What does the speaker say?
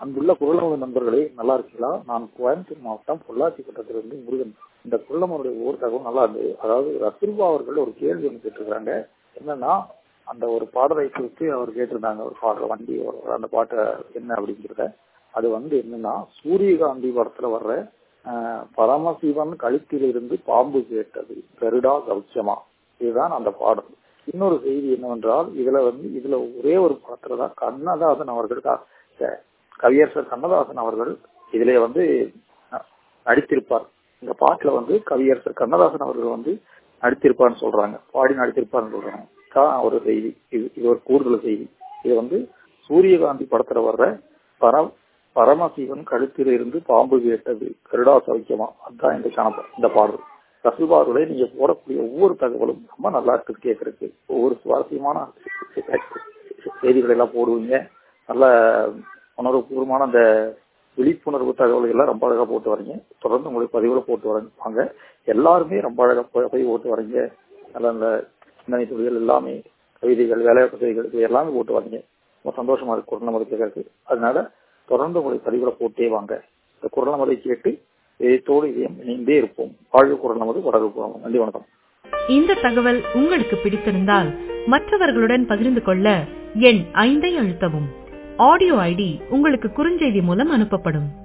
அன்புள்ள குரலமுக நண்பர்களே நல்லா இருக்கீங்களா நான் கோயம்புத்தூர் மாவட்டம் பொள்ளாச்சி கட்டத்திலிருந்து முருகன் இந்த குரலமனுடைய ஒவ்வொரு தகவல் நல்லா இருந்தது அதாவது ரசுல்பா அவர்கள் ஒரு கேள்வி ஒன்று கேட்டிருக்காங்க என்னன்னா அந்த ஒரு பாடலை குறித்து அவர் கேட்டிருந்தாங்க ஒரு பாடல் வண்டி ஒரு- அந்த பாட்டை என்ன அப்படிங்கிறத அது வந்து என்னன்னா சூரியகாந்தி படத்துல வர்ற ஆஹ், பரமசிவன் கழுத்தில் இருந்து பாம்பு கேட்டது கருடா கௌச்சமா இதுதான் அந்த பாடல் இன்னொரு செய்தி என்னவென்றால் இதுல வந்து இதுல ஒரே ஒரு பாத்திரம் தான் கண்ணதாசன் அவர்கள் க- க- கவியரசர் கண்ணதாசன் அவர்கள் இதுல வந்து அஹ், நடித்திருப்பார் இந்த பாட்டுல வந்து கவியரசர் கண்ணதாசன் அவர்கள் வந்து நடித்திருப்பார்னு சொல்றாங்க பாடி நடித்திருப்பார்னு சொல்றாங்க தான் ஒரு செய்தி இது இது ஒரு கூடுதல் செய்தி இது வந்து சூரியகாந்தி படத்துல வர்ற பரம் பரமசிவன் கழுத்தில் இருந்து பாம்பு கேட்டது கருடா சௌக்கியமா அதுதான் இந்த கணக்கு இந்த பாடல் ரசுபாருடைய நீங்க போடக்கூடிய ஒவ்வொரு தகவலும் ரொம்ப நல்லா இருக்குது கேட்கறதுக்கு ஒவ்வொரு சுவாரஸ்யமான செய்திகளை எல்லாம் போடுவீங்க நல்ல உணர்வுபூர்வமான அந்த விழிப்புணர்வு தகவல்கள் எல்லாம் ரொம்ப அழகா போட்டு வரீங்க தொடர்ந்து உங்களுக்கு பதிவுல போட்டு வரீங்க வாங்க எல்லாருமே ரொம்ப அழகா ப- பதிவு போட்டு வரீங்க நல்ல அந்த சிந்தனை துளிகள் எல்லாமே கவிதைகள் வேலைவாய்ப்பு செய்திகள் இது எல்லாமே போட்டு வரீங்க ரொம்ப சந்தோஷமா இருக்கு குரல் நமது கேட்கறதுக்கு அதனால தொடர்ந்து உங்களுக்கு பதிவுல போட்டே வாங்க இந்த குரல் நமதை கேட்டு இதயத்தோடு இதயம் இணைந்தே இருப்போம் வாழ்வு குரல் நமது வளர்வு போவோம் நன்றி வணக்கம் இந்த தகவல் உங்களுக்கு பிடித்திருந்தால் மற்றவர்களுடன் பகிர்ந்து கொள்ள எண் ஐந்தை அழுத்தவும் ஆடியோ ஐடி உங்களுக்கு குறுஞ்செய்தி மூலம் அனுப்பப்படும்